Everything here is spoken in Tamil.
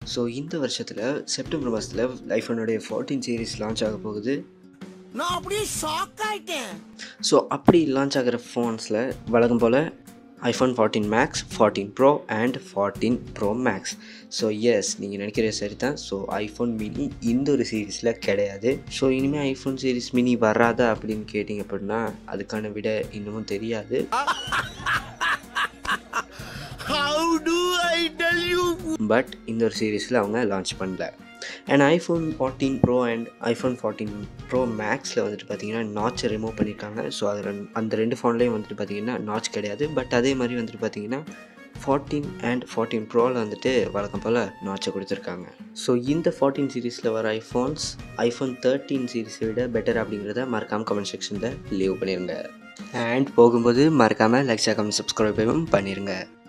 ஸோ இந்த வருஷத்தில் செப்டம்பர் மாதத்தில் ஐஃபோனுடைய ஃபோர்டீன் சீரிஸ் லான்ச் ஆக போகுது நான் அப்படியே ஷாக் ஆயிட்டேன் ஸோ அப்படி லான்ச் ஆகிற ஃபோன்ஸில் வழக்கம் போல் iPhone fourteen max fourteen pro and fourteen pro max so yes நீங்கள் நினைக்கிற சரி தான் ஸோ ஐஃபோன் மினி இந்த ஒரு சீரீஸில் கிடையாது ஸோ இனிமேல் ஐஃபோன் சீரிஸ் மினி வராதா அப்படின்னு கேட்டிங்க அப்படின்னா அதுக்கான விட இன்னமும் தெரியாது how do I tell you but இந்த ஒரு சீரீஸில் அவங்க லான்ச் பண்ணல and iPhone fourteen pro and iPhone fourteen pro மேக்ஸில் வந்துட்டு பார்த்தீங்கன்னா நாச்சை ரிமூவ் பண்ணியிருக்காங்க ஸோ அது ரெண்டு- அந்த ரெண்டு ஃபோன்லேயும் வந்துட்டு பார்த்தீங்கன்னா நாச் கிடையாது பட் அதே மாதிரி வந்துட்டு பார்த்தீங்கன்னா ஃபார்ட்டீன் அண்ட் ஃபார்ட்டீன் ப்ரோவில் வந்துட்டு வழக்கம் போல் நாச்சை கொடுத்துருக்காங்க ஸோ இந்த ஃபார்ட்டீன் சீரீஸில் வர ஐஃபோன்ஸ் ஐஃபோன் தேர்ட்டீன் சீரீஸை விட பெட்டர் அப்படிங்கிறத மறக்காமல் கமெண்ட் செக்ஷனில் லீவ் பண்ணிடுங்க அண்ட் போகும்போது மறக்காமல் லைக் ஷேர் கமெண்ட் சப்ஸ்கிரைபும் பண்ணிடுங்க